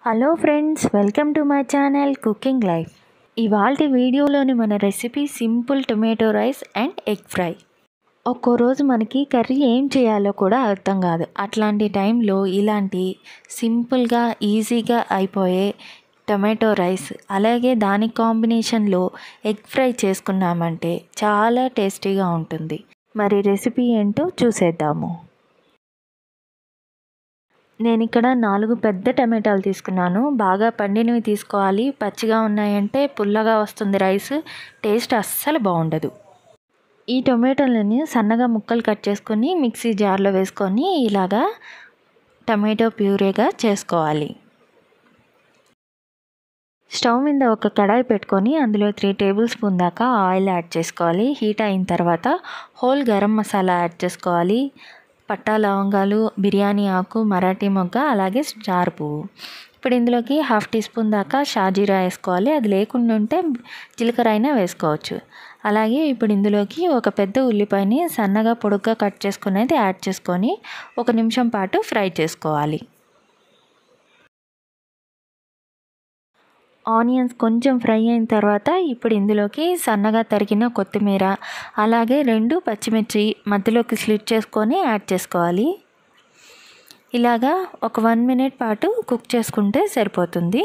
hello friends welcome to my channel cooking life ఇవాళ వీడియోలోని మన recipe simple tomato rice and egg fry ఒక్కో రోజు మనకి కర్రీ ఏం చేయాలో కూడా అర్థం కాదు అట్లాంటి టైంలో ఇలాంటి సింపుల్గా ఈజీగా అయిపోయే టొమాటో రైస్ అలాగే దాని కాంబినేషన్లో ఎగ్ ఫ్రై చేసుకున్నామంటే చాలా టేస్టీగా ఉంటుంది మరి రెసిపీ ఏంటో చూసేద్దాము నేను ఇక్కడ నాలుగు పెద్ద టమాటాలు తీసుకున్నాను బాగా పండినవి తీసుకోవాలి పచ్చిగా ఉన్నాయంటే పుల్లగా వస్తుంది రైస్ టేస్ట్ అస్సలు బాగుండదు ఈ టొమాటోలని సన్నగా ముక్కలు కట్ చేసుకొని మిక్సీ జార్లో వేసుకొని ఇలాగా టమాటో ప్యూరేగా చేసుకోవాలి స్టవ్ మీద ఒక కడాయి పెట్టుకొని అందులో త్రీ టేబుల్ స్పూన్ దాకా ఆయిల్ యాడ్ చేసుకోవాలి హీట్ అయిన తర్వాత హోల్ గరం మసాలా యాడ్ చేసుకోవాలి పట్టా లవంగాలు బిర్యానీ ఆకు మరాఠీ మొగ్గ అలాగే స్టార్ పువ్వు ఇప్పుడు ఇందులోకి హాఫ్ టీ స్పూన్ దాకా షాజీరా వేసుకోవాలి అది లేకుండా ఉంటే జీలకర్ర అయినా వేసుకోవచ్చు అలాగే ఇప్పుడు ఇందులోకి ఒక పెద్ద ఉల్లిపాయని సన్నగా పొడుగ్గా కట్ చేసుకునేది యాడ్ చేసుకొని ఒక నిమిషం పాటు ఫ్రై చేసుకోవాలి ఆనియన్స్ కొంచెం ఫ్రై అయిన తర్వాత ఇప్పుడు ఇందులోకి సన్నగా తరిగిన కొత్తిమీర అలాగే రెండు పచ్చిమిర్చి మధ్యలోకి స్లిట్ చేసుకొని యాడ్ చేసుకోవాలి ఇలాగా ఒక వన్ మినిట్ పాటు కుక్ చేసుకుంటే సరిపోతుంది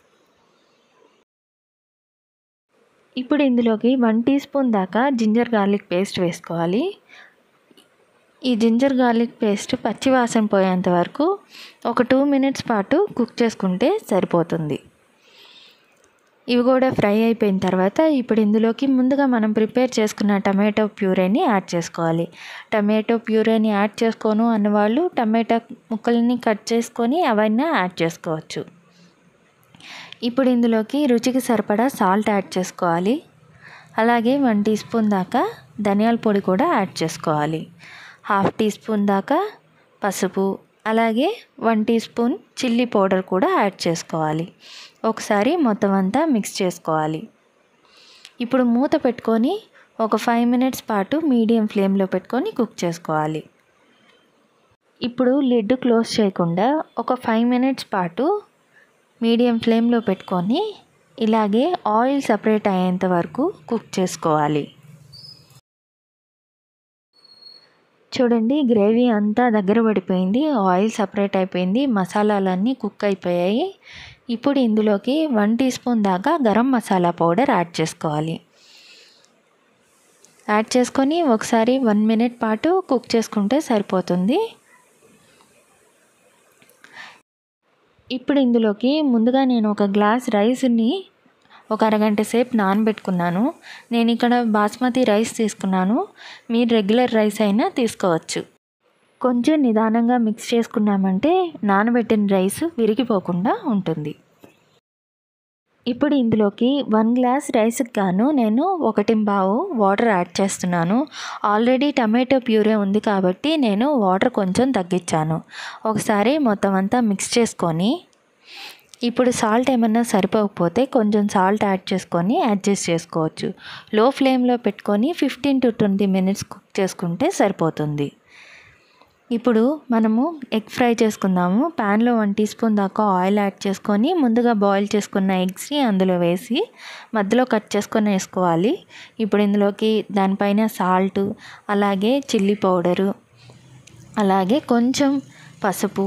ఇప్పుడు ఇందులోకి వన్ టీ స్పూన్ దాకా జింజర్ గార్లిక్ పేస్ట్ వేసుకోవాలి ఈ జింజర్ గార్లిక్ పేస్ట్ పచ్చివాసన పోయేంత వరకు ఒక టూ మినిట్స్ పాటు కుక్ చేసుకుంటే సరిపోతుంది ఇవి కూడా ఫ్రై అయిపోయిన తర్వాత ఇప్పుడు ఇందులోకి ముందుగా మనం ప్రిపేర్ చేసుకున్న టమాటో ప్యూరేని యాడ్ చేసుకోవాలి టమాటో ప్యూరేని యాడ్ చేసుకోను అన్నవాళ్ళు టమాటా ముక్కల్ని కట్ చేసుకొని అవన్నీ యాడ్ చేసుకోవచ్చు ఇప్పుడు ఇందులోకి రుచికి సరిపడా సాల్ట్ యాడ్ చేసుకోవాలి అలాగే వన్ టీ స్పూన్ దాకా ధనియాల పొడి కూడా యాడ్ చేసుకోవాలి హాఫ్ టీ స్పూన్ దాకా పసుపు అలాగే one teaspoon chilli powder కూడా యాడ్ చేసుకోవాలి ఒకసారి మొత్తం అంతా మిక్స్ చేసుకోవాలి ఇప్పుడు మూత పెట్టుకొని ఒక ఫైవ్ మినిట్స్ పాటు మీడియం ఫ్లేమ్లో పెట్టుకొని కుక్ చేసుకోవాలి ఇప్పుడు లిడ్ క్లోజ్ చేయకుండా ఒక ఫైవ్ మినిట్స్ పాటు మీడియం ఫ్లేమ్లో పెట్టుకొని ఇలాగే ఆయిల్ సపరేట్ అయ్యేంత వరకు కుక్ చేసుకోవాలి చూడండి గ్రేవీ అంతా దగ్గర పడిపోయింది ఆయిల్ సపరేట్ అయిపోయింది మసాలాలన్నీ కుక్ అయిపోయాయి ఇప్పుడు ఇందులోకి వన్ టీ స్పూన్ దాకా గరం మసాలా పౌడర్ యాడ్ చేసుకోవాలి యాడ్ చేసుకొని ఒకసారి వన్ మినిట్ పాటు కుక్ చేసుకుంటే సరిపోతుంది ఇప్పుడు ఇందులోకి ముందుగా నేను ఒక గ్లాస్ రైస్ని ఒక అరగంట సేపు నానబెట్టుకున్నాను నేను ఇక్కడ బాస్మతి రైస్ తీసుకున్నాను మీరు రెగ్యులర్ రైస్ అయినా తీసుకోవచ్చు కొంచెం నిదానంగా మిక్స్ చేసుకున్నామంటే నానబెట్టిన రైస్ విరిగిపోకుండా ఉంటుంది ఇప్పుడు ఇందులోకి వన్ గ్లాస్ రైస్కి గాను నేను ఒకటి బావు వాటర్ యాడ్ చేస్తున్నాను ఆల్రెడీ టమాటో ప్యూరే ఉంది కాబట్టి నేను వాటర్ కొంచెం తగ్గించాను ఒకసారి మొత్తం అంతా మిక్స్ చేసుకొని ఇప్పుడు సాల్ట్ ఏమన్నా సరిపోకపోతే కొంచెం సాల్ట్ యాడ్ చేసుకొని అడ్జస్ట్ చేసుకోవచ్చు లో ఫ్లేమ్లో పెట్టుకొని fifteen to twenty minutes cook చేసుకుంటే సరిపోతుంది ఇప్పుడు మనము ఎగ్ ఫ్రై చేసుకుందాము ప్యాన్లో వన్ టీ స్పూన్ దాకా ఆయిల్ యాడ్ చేసుకొని ముందుగా బాయిల్ చేసుకున్న ఎగ్స్ని అందులో వేసి మధ్యలో కట్ చేసుకొని వేసుకోవాలి ఇప్పుడు ఇందులోకి దానిపైన సాల్ట్ అలాగే చిల్లీ పౌడరు అలాగే కొంచెం పసుపు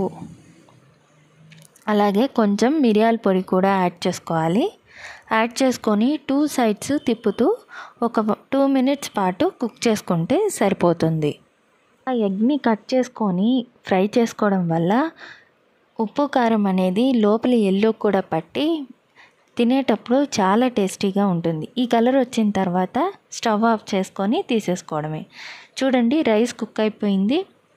అలాగే కొంచెం మిరియాల పొడి కూడా యాడ్ చేసుకోవాలి యాడ్ చేసుకొని టూ సైడ్స్ తిప్పుతూ ఒక టూ మినిట్స్ పాటు కుక్ చేసుకుంటే సరిపోతుంది ఆ ఎగ్ని కట్ చేసుకొని ఫ్రై చేసుకోవడం వల్ల ఉప్పు కారం అనేది లోపల ఎల్లో కూడా పట్టి తినేటప్పుడు చాలా టేస్టీగా ఉంటుంది ఈ కలర్ వచ్చిన తర్వాత స్టవ్ ఆఫ్ చేసుకొని తీసేసుకోవడమే చూడండి రైస్ కుక్ అయిపోయింది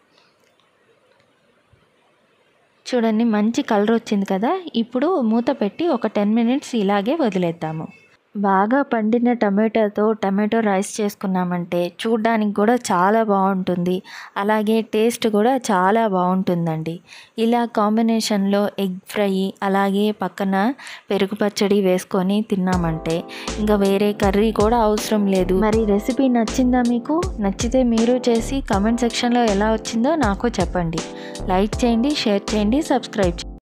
చూడండి మంచి కలర్ వచ్చింది కదా ఇప్పుడు మూత పెట్టి ఒక టెన్ మినిట్స్ ఇలాగే వదిలేద్దాము బాగా పండిన టమాటోతో టమాటో రైస్ చేసుకున్నామంటే చూడ్డానికి కూడా చాలా బాగుంటుంది అలాగే టేస్ట్ కూడా చాలా బాగుంటుందండి ఇలా కాంబినేషన్లో ఎగ్ ఫ్రై అలాగే పక్కన పెరుగు పచ్చడి వేసుకొని తిన్నామంటే ఇంకా వేరే కర్రీ కూడా అవసరం లేదు మరి రెసిపీ నచ్చిందా మీకు నచ్చితే మీరు చేసి కమెంట్ సెక్షన్లో ఎలా వచ్చిందో నాకు చెప్పండి లైక్ చేయండి షేర్ చేయండి సబ్స్క్రైబ్